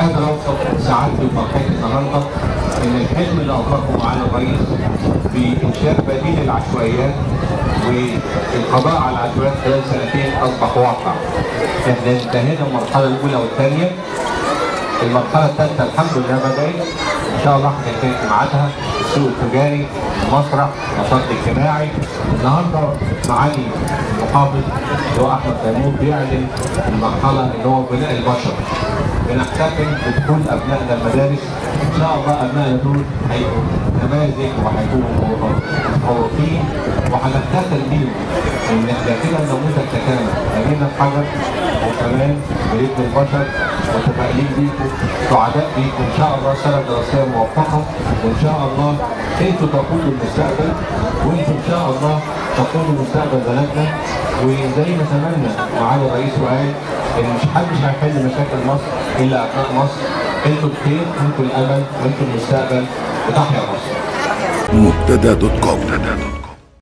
قادر اوصف سعادتي وفرحتي النهارده ان الحلم اللي اطلقه معالي الرئيس بانشاء بديل العشوائيات والقضاء على العشوائيات خلال سنتين اصبح واقع. احنا انتهينا المرحله الاولى والثانيه المرحله الثالثه الحمد لله بدات ان شاء الله هننتهي في ميعادها السوق التجاري المسرح النشاط الاجتماعي النهارده معالي المحافظ اللي هو احمد تيمور بيعلن المرحله اللي هو بناء البشر بنحتفل بدخول ابنائنا المدارس ان شاء الله ابنائنا دول هيبقوا نماذج وهيكونوا متفوقين وهنفتخر بيهم ان احنا كده النموذج تكامل بنينا الحجر وكمان بنبني البشر متفائلين بيكم سعداء بيكم ان شاء الله سنه دراسيه موفقه وان شاء الله انتوا تقودوا المستقبل وانتوا ان شاء الله تقودوا مستقبل بلدنا وزي ما تمنى معالي الرئيس وقال ان مش حدش هيحل مشاكل مصر الا ابناء مصر انتوا الخير انتوا الامل انتوا المستقبل وتحيا مصر مبتدا دوت كوم